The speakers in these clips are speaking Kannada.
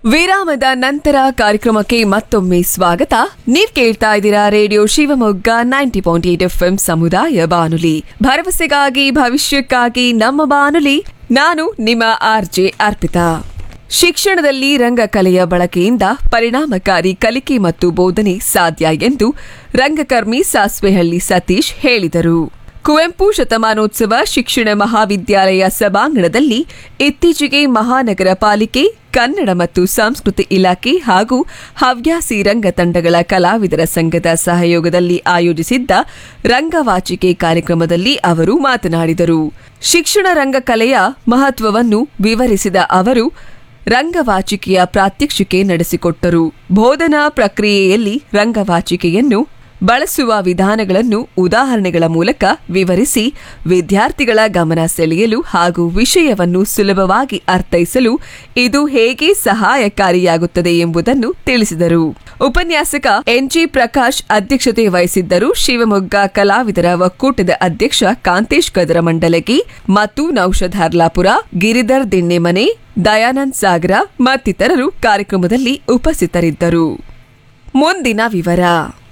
ವಿರಾಮದ ನಂತರ ಕಾರ್ಯಕ್ರಮಕ್ಕೆ ಮತ್ತೊಮ್ಮೆ ಸ್ವಾಗತ ನೀವ್ ಕೇಳ್ತಾ ಇದ್ದೀರಾ radio Shivamogga ninety point eight F ಸಮುದಾಯ ಬಾನುಲಿ ಭರವಸೆಗಾಗಿ ಭವಿಷ್ಯಕ್ಕಾಗಿ ನಮ್ಮ ಬಾನುಲಿ ನಾನು ನಿಮ್ಮ ಆರ್ಜೆ ಅರ್ಪಿತಾ ಶಿಕ್ಷಣದಲ್ಲಿ ರಂಗಕಲೆಯ ಬಳಕೆಯಿಂದ ಪರಿಣಾಮಕಾರಿ ಕಲಿಕೆ ಮತ್ತು ಬೋಧನೆ ಸಾಧ್ಯ ಎಂದು ರಂಗಕರ್ಮಿ ಸಾಸ್ವೆಹಳ್ಳಿ ಸತೀಶ್ ಹೇಳಿದರು ಕುವೆಂಪು ಶತಮಾನೋತ್ಸವ ಶಿಕ್ಷಣ ಮಹಾವಿದ್ಯಾಲಯ ಸಭಾಂಗಣದಲ್ಲಿ ಇತ್ತೀಚೆಗೆ ಮಹಾನಗರ ಪಾಲಿಕೆ ಕನ್ನಡ ಮತ್ತು ಸಂಸ್ಕೃತಿ ಇಲಾಖೆ ಹಾಗೂ ಹವ್ಯಾಸಿ ರಂಗ ತಂಡಗಳ ಕಲಾವಿದರ ಸಂಘದ ಸಹಯೋಗದಲ್ಲಿ ಆಯೋಜಿಸಿದ್ದ ರಂಗವಾಚಿಕೆ ಕಾರ್ಯಕ್ರಮದಲ್ಲಿ ಅವರು ಮಾತನಾಡಿದರು ಶಿಕ್ಷಣ ರಂಗಕಲೆಯ ಮಹತ್ವವನ್ನು ವಿವರಿಸಿದ ಅವರು ರಂಗವಾಚಿಕೆಯ ಪ್ರಾತ್ಯಕ್ಷಿಕೆ ನಡೆಸಿಕೊಟ್ಟರು ಬೋಧನಾ ಪ್ರಕ್ರಿಯೆಯಲ್ಲಿ ರಂಗವಾಚಿಕೆಯನ್ನು ಬಳಸುವ ವಿಧಾನಗಳನ್ನು ಉದಾಹರಣೆಗಳ ಮೂಲಕ ವಿವರಿಸಿ ವಿದ್ಯಾರ್ಥಿಗಳ ಗಮನ ಸೆಳೆಯಲು ಹಾಗೂ ವಿಷಯವನ್ನು ಸುಲಭವಾಗಿ ಅರ್ಥೈಸಲು ಇದು ಹೇಗೆ ಸಹಾಯಕಾರಿಯಾಗುತ್ತದೆ ಎಂಬುದನ್ನು ತಿಳಿಸಿದರು ಉಪನ್ಯಾಸಕ ಎನ್ಜಿ ಪ್ರಕಾಶ್ ಅಧ್ಯಕ್ಷತೆ ವಹಿಸಿದ್ದರು ಶಿವಮೊಗ್ಗ ಕಲಾವಿದರ ಒಕ್ಕೂಟದ ಅಧ್ಯಕ್ಷ ಕಾಂತೇಶ್ ಕದರ ಮಂಡಲಗಿ ಮತ್ತು ನೌಷಧ್ ಹರ್ಲಾಪುರ ಗಿರಿಧರ್ ದಿಣ್ಣೆಮನೆ ದಯಾನಂದ್ ಸಾಗರ ಮತ್ತಿತರರು ಕಾರ್ಯಕ್ರಮದಲ್ಲಿ ಉಪಸ್ಥಿತರಿದ್ದರು ಮುಂದಿನ ವಿವರ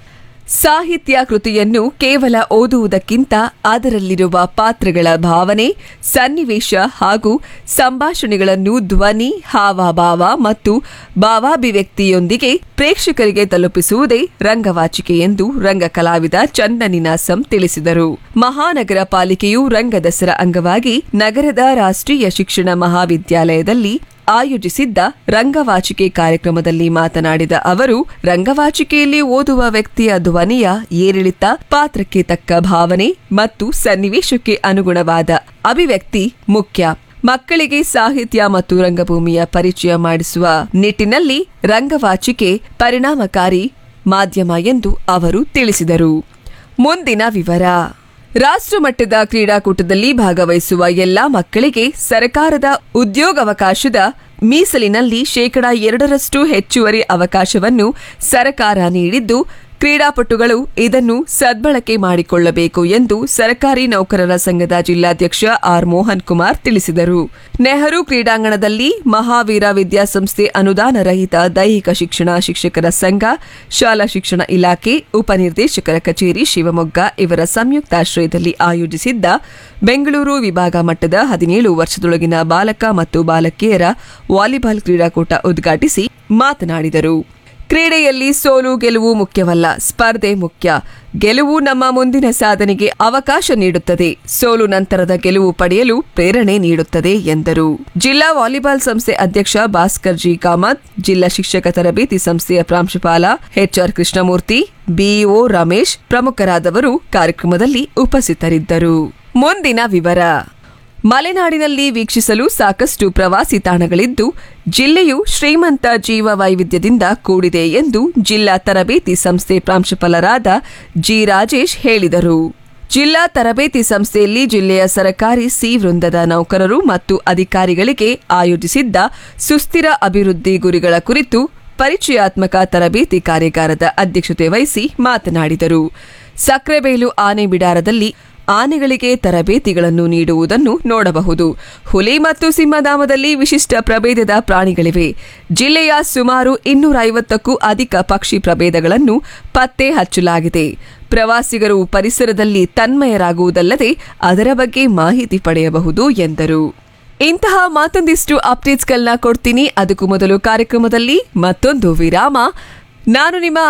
ಸಾಹಿತ್ಯ ಕೃತಿಯನ್ನು ಕೇವಲ ಓದುವುದಕ್ಕಿಂತ ಅದರಲ್ಲಿರುವ ಪಾತ್ರಗಳ ಭಾವನೆ ಸನ್ನಿವೇಶ ಹಾಗೂ ಸಂಭಾಷಣೆಗಳನ್ನು ಧ್ವನಿ ಹಾವಭಾವ ಮತ್ತು ಭಾವಾಭಿವ್ಯಕ್ತಿಯೊಂದಿಗೆ ಪ್ರೇಕ್ಷಕರಿಗೆ ತಲುಪಿಸುವುದೇ ರಂಗವಾಚಿಕೆ ಎಂದು ರಂಗ ಕಲಾವಿದ ಚಂದನಿನಾಸಂ ತಿಳಿಸಿದರು ಮಹಾನಗರ ಪಾಲಿಕೆಯು ರಂಗದಸರ ಅಂಗವಾಗಿ ನಗರದ ರಾಷ್ಟ್ರೀಯ ಶಿಕ್ಷಣ ಮಹಾವಿದ್ಯಾಲಯದಲ್ಲಿ ಆಯೋಜಿಸಿದ್ದ ರಂಗವಾಚಿಕೆ ಕಾರ್ಯಕ್ರಮದಲ್ಲಿ ಮಾತನಾಡಿದ ಅವರು ರಂಗವಾಚಿಕೆಯಲ್ಲಿ ಓದುವ ವ್ಯಕ್ತಿಯ ಧ್ವನಿಯ ಏರಿಳಿತ ಪಾತ್ರಕ್ಕೆ ತಕ್ಕ ಭಾವನೆ ಮತ್ತು ಸನ್ನಿವೇಶಕ್ಕೆ ಅನುಗುಣವಾದ ಅಭಿವ್ಯಕ್ತಿ ಮುಖ್ಯ ಮಕ್ಕಳಿಗೆ ಸಾಹಿತ್ಯ ಮತ್ತು ರಂಗಭೂಮಿಯ ಪರಿಚಯ ಮಾಡಿಸುವ ನಿಟ್ಟಿನಲ್ಲಿ ರಂಗವಾಚಿಕೆ ಪರಿಣಾಮಕಾರಿ ಮಾಧ್ಯಮ ಎಂದು ಅವರು ತಿಳಿಸಿದರು ಮುಂದಿನ ವಿವರ ರಾಷ್ಟ್ರಮಟ್ಟದ ಕ್ರೀಡಾಕೂಟದಲ್ಲಿ ಭಾಗವಹಿಸುವ ಎಲ್ಲಾ ಮಕ್ಕಳಿಗೆ ಸರ್ಕಾರದ ಉದ್ಯೋಗಾವಕಾಶದ ಮೀಸಲಿನಲ್ಲಿ ಶೇಕಡಾ ಎರಡರಷ್ಟು ಹೆಚ್ಚುವರಿ ಅವಕಾಶವನ್ನು ಸರ್ಕಾರ ನೀಡಿದ್ದು ಕ್ರೀಡಾಪಟುಗಳು ಇದನ್ನು ಸದ್ಬಳಕೆ ಮಾಡಿಕೊಳ್ಳಬೇಕು ಎಂದು ಸರ್ಕಾರಿ ನೌಕರರ ಸಂಘದ ಜಿಲ್ಲಾಧ್ಯಕ್ಷ ಆರ್ ಮೋಹನ್ ಕುಮಾರ್ ತಿಳಿಸಿದರು ನೆಹರು ಕ್ರೀಡಾಂಗಣದಲ್ಲಿ ಮಹಾವೀರ ವಿದ್ಯಾಸಂಸ್ಥೆ ಅನುದಾನ ರಹಿತ ದೈಹಿಕ ಶಿಕ್ಷಣ ಶಿಕ್ಷಕರ ಸಂಘ ಶಾಲಾ ಶಿಕ್ಷಣ ಇಲಾಖೆ ಉಪನಿರ್ದೇಶಕರ ಕಚೇರಿ ಶಿವಮೊಗ್ಗ ಇವರ ಸಂಯುಕ್ತಾಶ್ರಯದಲ್ಲಿ ಆಯೋಜಿಸಿದ್ದ ಬೆಂಗಳೂರು ವಿಭಾಗ ಮಟ್ಟದ ಹದಿನೇಳು ವರ್ಷದೊಳಗಿನ ಬಾಲಕ ಮತ್ತು ಬಾಲಕಿಯರ ವಾಲಿಬಾಲ್ ಕ್ರೀಡಾಕೂಟ ಉದ್ಘಾಟಿಸಿ ಮಾತನಾಡಿದರು ಕ್ರೀಡೆಯಲ್ಲಿ ಸೋಲು ಗೆಲುವು ಮುಖ್ಯವಲ್ಲ ಸ್ಪರ್ಧೆ ಮುಖ್ಯ ಗೆಲುವು ನಮ್ಮ ಮುಂದಿನ ಸಾಧನೆಗೆ ಅವಕಾಶ ನೀಡುತ್ತದೆ ಸೋಲು ನಂತರದ ಗೆಲುವು ಪಡೆಯಲು ಪ್ರೇರಣೆ ನೀಡುತ್ತದೆ ಎಂದರು ಜಿಲ್ಲಾ ವಾಲಿಬಾಲ್ ಸಂಸ್ಥೆ ಅಧ್ಯಕ್ಷ ಭಾಸ್ಕರ್ ಜಿ ಕಾಮತ್ ಜಿಲ್ಲಾ ಶಿಕ್ಷಕ ತರಬೇತಿ ಸಂಸ್ಥೆಯ ಪ್ರಾಂಶುಪಾಲ ಎಚ್ಆರ್ ಕೃಷ್ಣಮೂರ್ತಿ ಬಿಇಒ ರಮೇಶ್ ಪ್ರಮುಖರಾದವರು ಕಾರ್ಯಕ್ರಮದಲ್ಲಿ ಉಪಸ್ಥಿತರಿದ್ದರು ಮುಂದಿನ ವಿವರ ಮಲೆನಾಡಿನಲ್ಲಿ ವೀಕ್ಷಿಸಲು ಸಾಕಷ್ಟು ಪ್ರವಾಸಿ ತಾಣಗಳಿದ್ದು ಜಿಲ್ಲೆಯು ಶ್ರೀಮಂತ ಜೀವ ವೈವಿಧ್ಯದಿಂದ ಕೂಡಿದೆ ಎಂದು ಜಿಲ್ಲಾ ತರಬೇತಿ ಸಂಸ್ಥೆ ಪ್ರಾಂಶುಪಾಲರಾದ ಜಿ ರಾಜೇಶ್ ಹೇಳಿದರು ಜಿಲ್ಲಾ ತರಬೇತಿ ಸಂಸ್ಥೆಯಲ್ಲಿ ಜಿಲ್ಲೆಯ ಸರಕಾರಿ ಸಿ ವೃಂದದ ನೌಕರರು ಮತ್ತು ಅಧಿಕಾರಿಗಳಿಗೆ ಆಯೋಜಿಸಿದ್ದ ಸುಸ್ಥಿರ ಅಭಿವೃದ್ಧಿ ಗುರಿಗಳ ಕುರಿತು ಪರಿಚಯಾತ್ಮಕ ತರಬೇತಿ ಕಾರ್ಯಾಗಾರದ ಅಧ್ಯಕ್ಷತೆ ವಹಿಸಿ ಮಾತನಾಡಿದರು ಸಕ್ರೆಬೇಲು ಆನೆ ಬಿಡಾರದಲ್ಲಿ ಆನೆಗಳಿಗೆ ತರಬೇತಿಗಳನ್ನು ನೀಡುವುದನ್ನು ನೋಡಬಹುದು ಹುಲಿ ಮತ್ತು ಸಿಂಹಧಾಮದಲ್ಲಿ ವಿಶಿಷ್ಟ ಪ್ರಭೇದದ ಪ್ರಾಣಿಗಳಿವೆ ಜಿಲ್ಲೆಯ ಸುಮಾರು ಇನ್ನೂರ ಐವತ್ತಕ್ಕೂ ಅಧಿಕ ಪಕ್ಷಿ ಪ್ರಭೇದಗಳನ್ನು ಪತ್ತೆ ಹಚ್ಚಲಾಗಿದೆ ಪ್ರವಾಸಿಗರು ಪರಿಸರದಲ್ಲಿ ತನ್ಮಯರಾಗುವುದಲ್ಲದೆ ಅದರ ಬಗ್ಗೆ ಮಾಹಿತಿ ಪಡೆಯಬಹುದು ಎಂದರು ಇಂತಹ ಮತ್ತೊಂದಿಷ್ಟು ಅಪ್ಡೇಟ್ಸ್ಗಳನ್ನ ಕೊಡ್ತೀನಿ ಅದಕ್ಕೂ ಮೊದಲು ಕಾರ್ಯಕ್ರಮದಲ್ಲಿ ಮತ್ತೊಂದು ವಿರಾಮ ನಾನು ನಿಮ್ಮ